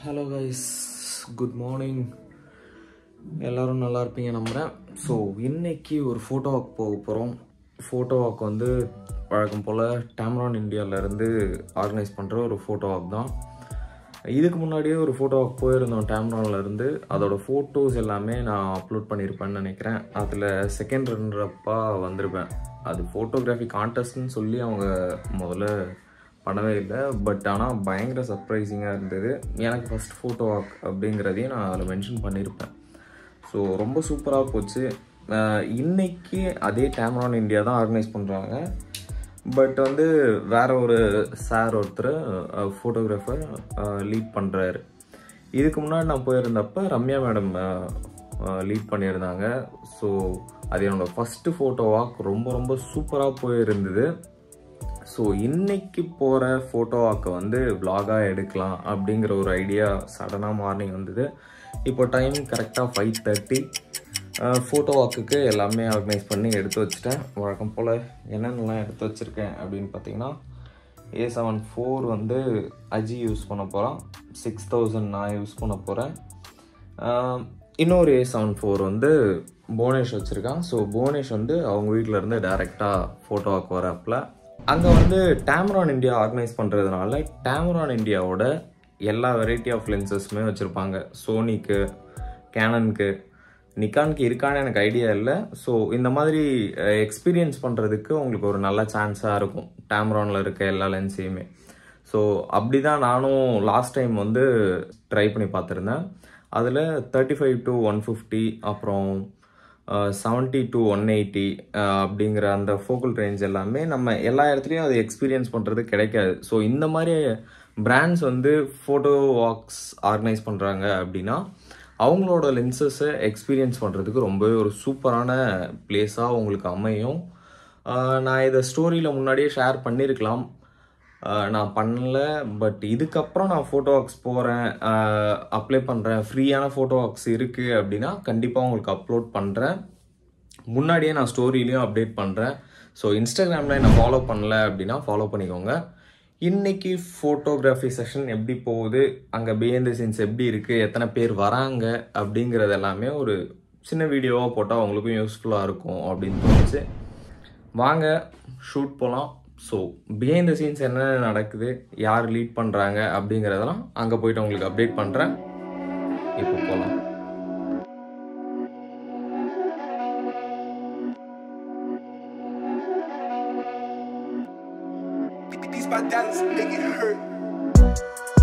Hello guys good morning எல்லாரும் நல்லா இருப்பீங்க நம்புகிறேன் ஸோ இன்னைக்கு ஒரு ஃபோட்டோ வாக் போக போகிறோம் ஃபோட்டோ வாக் வந்து வழக்கம் போல் டேம்ரான் இந்தியாவிலேருந்து ஆர்கனைஸ் பண்ணுற ஒரு ஃபோட்டோ வாக் தான் இதுக்கு முன்னாடியே ஒரு ஃபோட்டோ வாக் போயிருந்தோம் டேம்ரான்ல இருந்து அதோட ஃபோட்டோஸ் எல்லாமே நான் அப்லோட் பண்ணியிருப்பேன்னு நினைக்கிறேன் அதில் செகண்ட் ரன்னரப்பா வந்திருப்பேன் அது ஃபோட்டோகிராஃபி கான்டெஸ்ட்னு சொல்லி அவங்க முதல்ல பண்ணவே இல்லை பட் ஆனால் பயங்கர சர்ப்ரைசிங்காக இருந்தது எனக்கு ஃபஸ்ட் ஃபோட்டோ வாக் அப்படிங்கிறதையும் நான் அதில் மென்ஷன் பண்ணியிருப்பேன் ஸோ ரொம்ப சூப்பராக போச்சு அஹ் இன்னைக்கு அதே டேம்ரான் இந்தியா தான் ஆர்கனைஸ் பண்ணுறாங்க பட் வந்து வேற ஒரு சார் ஒருத்தர் ஃபோட்டோகிராஃபர் லீட் பண்ணுறாரு இதுக்கு முன்னாடி நான் போயிருந்தப்ப ரம்யா மேடம் லீட் பண்ணியிருந்தாங்க ஸோ அது என்னோட ஃபஸ்ட்டு ஃபோட்டோ வாக் ரொம்ப ரொம்ப சூப்பராக போயிருந்தது ஸோ இன்னைக்கு போகிற ஃபோட்டோ வாக்கை வந்து vlog-ஆ எடுக்கலாம் அப்படிங்கிற ஒரு ஐடியா சடனாக மார்னிங் வந்தது இப்போ டைம் கரெக்டாக ஃபைவ் தேர்ட்டி ஃபோட்டோ வாக்குக்கு எல்லாமே ஆர்கனைஸ் பண்ணி எடுத்து வச்சுட்டேன் வழக்கம் போல் என்னென்னலாம் எடுத்து வச்சுருக்கேன் அப்படின்னு பார்த்தீங்கன்னா ஏ செவன் ஃபோர் வந்து அஜி யூஸ் பண்ண போகிறான் சிக்ஸ் தௌசண்ட் நான் யூஸ் பண்ண போகிறேன் இன்னொரு ஏ செவன் ஃபோர் வந்து புவனேஷ் வச்சுருக்கான் ஸோ புவனேஷ் வந்து அவங்க வீட்டில் இருந்து டேரெக்டாக ஃபோட்டோ வாக்கு வரப்பில் அங்கே வந்து டேம்ரான் இந்தியா ஆர்கனைஸ் பண்ணுறதுனால டேம்ரான் இந்தியாவோட எல்லா வெரைட்டி ஆஃப் லென்சஸுமே வச்சுருப்பாங்க சோனிக்கு கேனனுக்கு நிக்கானுக்கு இருக்கான்னு எனக்கு ஐடியா இல்லை ஸோ இந்த மாதிரி எக்ஸ்பீரியன்ஸ் பண்ணுறதுக்கு உங்களுக்கு ஒரு நல்ல சான்ஸாக இருக்கும் டேம்ரானில் இருக்க எல்லா லென்ஸையுமே ஸோ அப்படி தான் நானும் லாஸ்ட் டைம் வந்து ட்ரை பண்ணி பார்த்துருந்தேன் அதில் thirty five to one fifty அப்புறம் செவன்ட்டி டு ஒன் எயிட்டி அப்படிங்கிற அந்த ஃபோக்கல் ரேஞ்ச் எல்லாமே நம்ம எல்லா இடத்துலையும் அது எக்ஸ்பீரியன்ஸ் பண்ணுறது கிடைக்காது ஸோ இந்த மாதிரி பிராண்ட்ஸ் வந்து ஃபோட்டோ வாக்ஸ் ஆர்கனைஸ் பண்ணுறாங்க அப்படின்னா அவங்களோட லென்சஸை எக்ஸ்பீரியன்ஸ் பண்ணுறதுக்கு ரொம்பவே ஒரு சூப்பரான பிளேஸாக உங்களுக்கு அமையும் ஆஹ் நான் இதை ஸ்டோரியில் முன்னாடியே ஷேர் பண்ணியிருக்கலாம் ஆஹ் நான் பண்ணல பட் இதுக்கப்புறம் நான் ஃபோட்டோ வாக்ஸ் போகிறேன் அப்ளை பண்ணுறேன் ஃப்ரீயான ஃபோட்டோ வாக்ஸ் இருக்குது அப்படின்னா கண்டிப்பாக உங்களுக்கு அப்லோட் பண்ணுறேன் முன்னாடியே நான் ஸ்டோரியிலையும் அப்டேட் பண்ணுறேன் ஸோ இன்ஸ்டாகிராமில் என்ன ஃபாலோ பண்ணல அப்படின்னா ஃபாலோ பண்ணிக்கோங்க இன்னைக்கு ஃபோட்டோகிராஃபி செஷன் எப்படி போகுது அங்கே பிஹைண்ட் சீன்ஸ் எப்படி இருக்குது எத்தனை பேர் வராங்க அப்படிங்கிறது எல்லாமே ஒரு சின்ன வீடியோவாக போட்டால் அவங்களுக்கும் யூஸ்ஃபுல்லாக இருக்கும் அப்படின்னு தோணுச்சு வாங்க ஷூட் போகலாம் ஸோ பிஹைண்ட் த சீன்ஸ் என்னென்ன நடக்குது யார் லீட் பண்ணுறாங்க அப்படிங்கிறதெல்லாம் அங்கே போயிட்டு உங்களுக்கு அப்டேட் பண்ணுறேன் இப்போ போகலாம் These my dance make it hurt.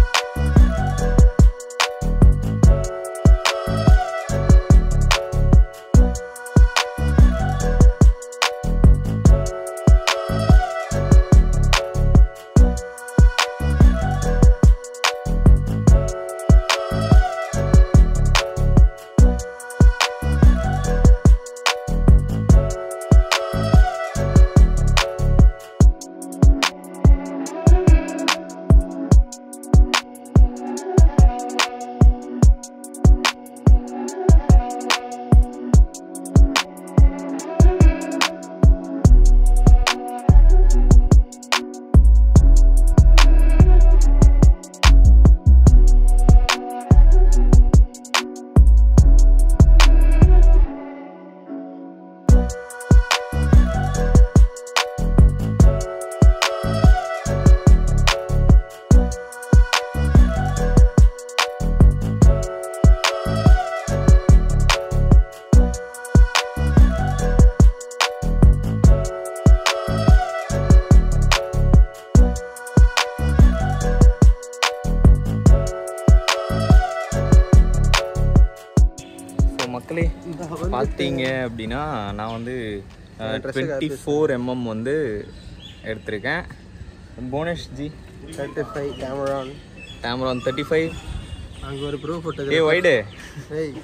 So மக்களே பார்த்தீங்க அப்படின்னா நான் வந்து டுவெண்ட்டி ஃபோர் எம்எம் வந்து எடுத்திருக்கேன் புவனேஷ் ஜி தேர்ட்டி ஃபைவ் கேமரான் கேமரான் தேர்ட்டி ஃபைவ் அங்கே ஒரு ப்ரூஃப் ஏ வைடு ஏய்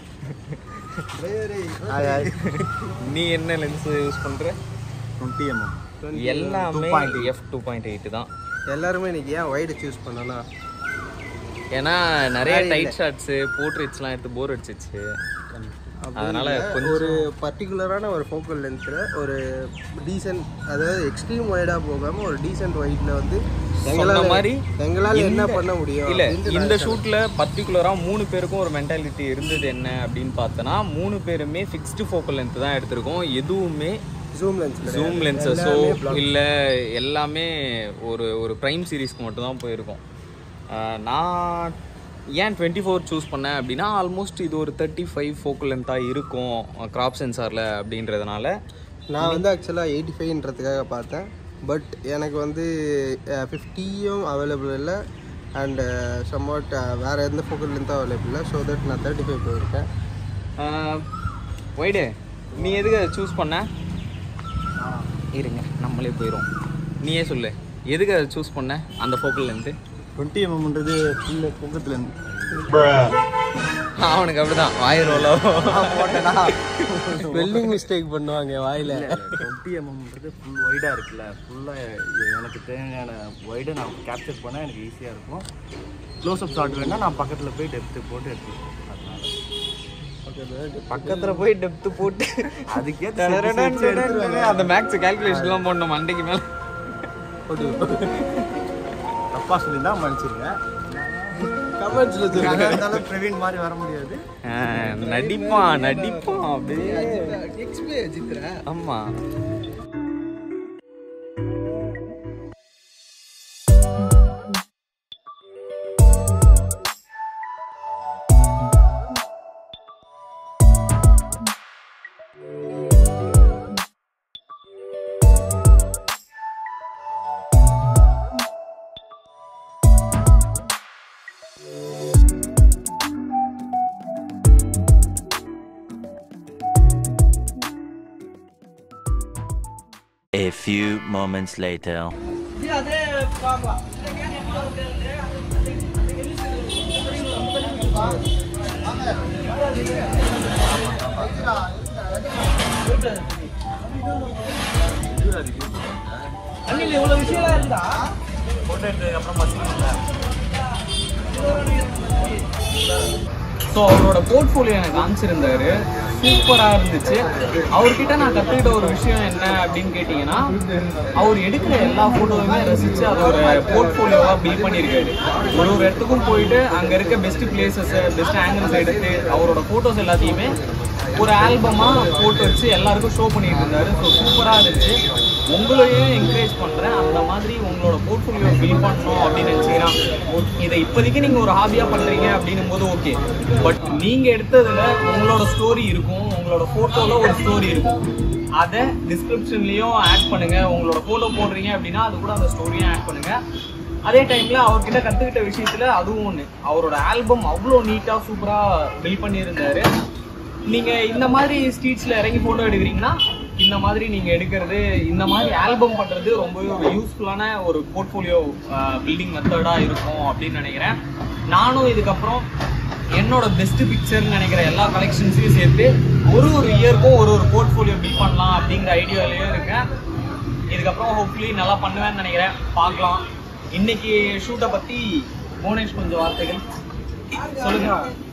நீ என்ன லென்ஸ் யூஸ் பண்ணுற டுவெண்ட்டி எம்எம் எல்லாமே எஃப் டூ பாயிண்ட் எயிட் தான் எல்லாருமே இன்னைக்கு ஏன் வைடு சூஸ் பண்ணனா ஏன்னா நிறைய டைட் ஷாட்ஸு போர்ட்ரேட்ஸ்லாம் எடுத்து போர் அடிச்சிச்சு அதனால ஒரு பர்டிகுலரான ஒரு ஃபோக்கல் லென்த்தில் ஒரு டீசென்ட் அதாவது எக்ஸ்ட்ரீம் ஒய்டாக போகாமல் ஒரு டீசென்ட் ஒயிட்ல வந்து சொன்ன எங்களால் மாதிரி எங்களால் என்ன இந்த- பண்ண முடியும் இல்ல அப்படின்ட்டு இந்த ஷூட்ல பர்டிகுலரா மூணு பேருக்கும் ஒரு மென்டாலிட்டி இருந்தது என்ன அப்படின்னு பார்த்தோன்னா மூணு பேருமே ஃபிக்ஸ்டு ஃபோக்கல் லென்த் தான் எடுத்திருக்கோம் எதுவுமே ஜூம் லென்ஸ் ஜூம் லென்சஸோ இல்லை எல்லாமே ஒரு ஒரு ப்ரைம் சீரீஸ்க்கு மட்டும் தான் போயிருக்கோம் ஆஹ் நான் ஏன் டுவெண்ட்டி ஃபோர் சூஸ் பண்ணேன் அப்படின்னா ஆல்மோஸ்ட் இது ஒரு தேர்ட்டி ஃபைவ் ஃபோக்கல் லென்த்தாக இருக்கும் கிராப் சென்சாரில் அப்படின்றதுனால நான் வந்து ஆக்சுவலாக எயிட்டி ஃபைவ்ன்றதுக்காக பார்த்தேன் பட் எனக்கு வந்து ஃபிஃப்டியும் அவைலபிள் இல்லை அண்டு சம்வாட் வேறு எந்த ஃபோக்கல் லென்த்தும் அவைலபிள் இல்லை ஸோ தட் நான் தேர்ட்டி ஃபைவ் போயிருக்கேன் ஒய்டு நீ எதுக்கு அதை சூஸ் பண்ண இருங்க நம்மளே போயிடும் நீயே சொல்லு எதுக்கு அதை சூஸ் பண்ண அந்த ஃபோக்கல் லென்த்து டுவெண்ட்டி எம்எம்ன்றது ஃபுல்லு பொங்கத்துலேருந்து அவனுக்கு அப்படிதான் வாயிரோலோ ஸ்பெல்லிங் மிஸ்டேக் பண்ணுவாங்க வாயில் டுவெண்ட்டி எம்எம்ன்றது ஃபுல் ஒய்டாக இருக்குல்ல ஃபுல்லாக எனக்கு தேவையான ஒய்டை நான் கேப்சர் பண்ணால் எனக்கு ஈஸியாக இருக்கும் க்ளோஸ்அப் ஷாட் வேணால் நான் பக்கத்தில் போய் டெப்த்து போட்டு எடுத்துப்பேன் அதனால பக்கத்துல போய் டெப்த் போட்டு அதுக்கே அந்த மேக்ஸ் கால்குலேஷன்லாம் போடணும் மண்டைக்கு மேல தப்பாக சொல்லியிருந்தா மன்னிச்சிருங்க கமெண்ட்ஸில் இருந்தாலும் பிரவீன் மாதிரி வர முடியாது நடிப்பான் நடிப்பான் அப்படியே எக்ஸ்பிளே சித்ரா ஆமா A few moments later. So அவரோட போர்ட்ஃபோலியோ எனக்கு காமிச்சிருந்தாரு சூப்பராக இருந்துச்சு அவர்கிட்ட நான் கற்றுக்கிட்ட ஒரு விஷயம் என்ன அப்படின்னு கேட்டிங்கன்னா அவர் எடுக்கிற எல்லா ஃபோட்டோவுமே ரசித்து அதை ஒரு போர்ட்ஃபோலியோவாக பில்ட் பண்ணியிருக்காரு ஒரு ஒரு இடத்துக்கும் போயிட்டு அங்கே இருக்க பெஸ்ட் பிளேசஸ் பெஸ்ட் ஆங்கிள்ஸ் எடுத்து அவரோட ஃபோட்டோஸ் எல்லாத்தையுமே ஒரு ஆல்பமாக போட்டு வச்சு எல்லாருக்கும் ஷோ பண்ணிட்டு இருந்தாரு ஸோ சூப்பராக இருந்துச்சு உங்களையும் என்கரேஜ் பண்ணுறேன் அந்த மாதிரி உங்களோட போர்ட்ஃபோலியோ பில்ட் பண்ணணும் அப்படின்னு நினச்சிங்கன்னா இதை இப்போதைக்கு நீங்கள் ஒரு ஹாபியாக பண்ணுறீங்க அப்படின்னும் போது ஓகே பட் நீங்கள் எடுத்ததில் உங்களோட ஸ்டோரி இருக்கும் உங்களோட ஃபோட்டோவில் ஒரு ஸ்டோரி இருக்கும் அதை டிஸ்கிரிப்ஷன்லேயும் ஆட் பண்ணுங்கள் உங்களோட ஃபோட்டோ போடுறீங்க அப்படின்னா அது கூட அந்த ஸ்டோரியும் ஆட் பண்ணுங்கள் அதே டைமில் அவர்கிட்ட கற்றுக்கிட்ட விஷயத்தில் அதுவும் ஒன்று அவரோட ஆல்பம் அவ்வளோ நீட்டாக சூப்பராக பில்ட் பண்ணியிருந்தாரு நீங்க இந்த மாதிரி ஸ்ட்ரீட்ஸ்ல இறங்கி போட்டோ எடுக்கிறீங்கன்னா இந்த மாதிரி நீங்க எடுக்கிறது இந்த மாதிரி ஆல்பம் பண்றது ரொம்பவே ஒரு யூஸ்ஃபுல்லான ஒரு போர்ட்ஃபோலியோ பில்டிங் மெத்தடா இருக்கும் அப்படின்னு நினைக்கிறேன் நானும் இதுக்கப்புறம் என்னோட பெஸ்ட் பிக்சர்னு நினைக்கிற எல்லா கலெக்ஷன்ஸையும் சேர்த்து ஒரு ஒரு இயருக்கும் ஒரு ஒரு போர்ட்ஃபோலியோ பில்ட் பண்ணலாம் அப்படிங்கிற ஐடியாலயே இருக்கேன் இதுக்கப்புறம் ஹோப்ஃபுல்லி நல்லா பண்ணுவேன்னு நினைக்கிறேன் பார்க்கலாம் இன்னைக்கு ஷூட்டை பத்தி புவனேஷ் கொஞ்சம் வார்த்தைகள் சொல்லுங்க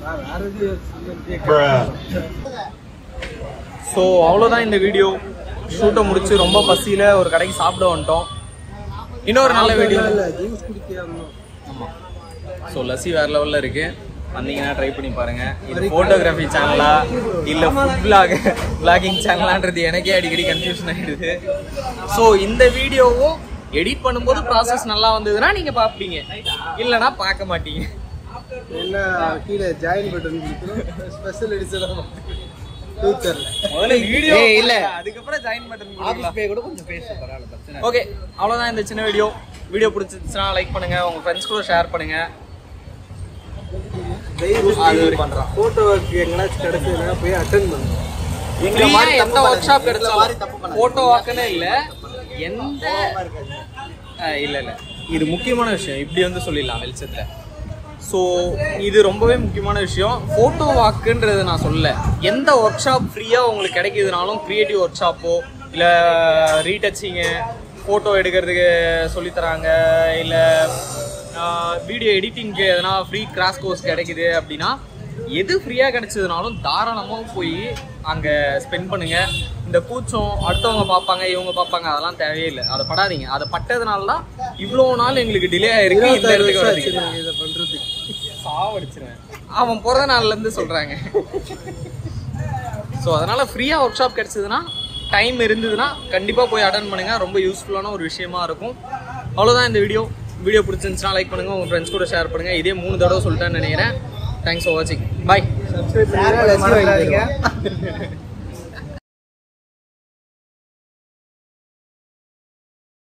ஸோ அவ்வளோதான் இந்த வீடியோ ஷூட்டை முடிச்சு ரொம்ப பசியில் ஒரு கடைக்கு சாப்பிட வந்துட்டோம் இன்னொரு நல்ல வீடியோ ஜூஸ் குடிக்காம ஆமாம் ஸோ லஸ்ஸி வேற லெவலில் இருக்கு வந்தீங்கன்னா ட்ரை பண்ணி பாருங்க இது ஃபோட்டோகிராஃபி சேனலா இல்லை ஃபுட் பிளாக் பிளாகிங் சேனலான்றது எனக்கே அடிக்கடி கன்ஃபியூஷன் ஆகிடுது ஸோ இந்த வீடியோவும் எடிட் பண்ணும்போது ப்ராசஸ் நல்லா வந்ததுன்னா நீங்கள் பார்ப்பீங்க இல்லைன்னா பார்க்க மாட்டீங்க என்ன கீழே ஜாயின் பட்டன் கொடுக்கணும் ஸ்பெஷல் எடிஷன் ஃபியூச்சர் முதல்ல வீடியோ ஏய், இல்ல. அதுக்கப்புறம் ஜாயின் பட்டன் பே கூட கொஞ்சம் பேச பரவாயில்ல பிரச்சனை ஓகே அவ்வளோதான் இந்த சின்ன வீடியோ வீடியோ பிடிச்சிருந்துச்சுன்னா லைக் பண்ணுங்க உங்க ஃப்ரெண்ட்ஸ் கூட ஷேர் பண்ணுங்க அது ஒரு- பண்றான் போட்டோவுக்கு எங்கனாச்சும் கிடைச்சதுன்னா போய் அட்டென்ட் பண்ணுங்க எங்களை Free-ஆ மாதிரி எந்த தப்பு ஒர்க் ஷாப் பண்ணாதீங்க. எங்களை மாதிரி தப்பு கிடைச்சாலும் பண்ணாதீங்க. போட்டோ வாக்குன்னு இல்ல எந்த அஹ் இல்ல இல்ல இது முக்கியமான விஷயம் இப்படி வந்து சொல்லிடலாம் வெளிச்சத்துல ஸோ இது ரொம்பவே முக்கியமான விஷயம் ஃபோட்டோ வாக்குன்றது நான் சொல்லல எந்த ஒர்க் ஷாப் ஃப்ரீயாக உங்களுக்கு கிடைக்குதுனாலும் க்ரியேட்டிவ் ஒர்க் ஷாப்போ இல்லை ரீடச்சிங்கு ஃபோட்டோ எடுக்கிறதுக்கு சொல்லித்தராங்க இல்லை வீடியோ எடிட்டிங்க்கு எதனா ஃப்ரீ கிராஸ் கோர்ஸ் கிடைக்குது அப்படின்னா எது ஃப்ரீயாக கிடைச்சதுனாலும் தாராளமாக போய் அங்கே ஸ்பெண்ட் பண்ணுங்க இந்த கூச்சம் அடுத்தவங்க பார்ப்பாங்க இவங்க பார்ப்பாங்க அதெல்லாம் தேவையே இல்லை அதை படாதீங்க அதை பட்டதுனால தான் இவ்வளோ நாள் எங்களுக்கு டிலே ஆயிருக்கு இந்த இடத்துக்கு வரதுக்கு இதை பண்ணுறதுக்கு சாவடிச்சிருவேன் அவன் பிறந்த நாள்ல இருந்து சொல்றாங்க ஸோ அதனால ஃப்ரீயா ஒர்க் ஷாப் கிடைச்சதுன்னா டைம் இருந்ததுன்னா கண்டிப்பா போய் அட்டன் பண்ணுங்க ரொம்ப யூஸ்ஃபுல்லான ஒரு விஷயமா இருக்கும் அவ்வளவுதான் இந்த வீடியோ வீடியோ பிடிச்சிருந்துச்சுன்னா லைக் பண்ணுங்க உங்க ஃப்ரெண்ட்ஸ் கூட ஷேர் பண்ணுங்க இதே மூணு தடவை சொல்லிட்டேன்னு நினைக்கிறேன் தேங்க்ஸ் ஃபார் வாட்சிங் பாய் சப்ஸ்கிரைப் பண்ணுங்க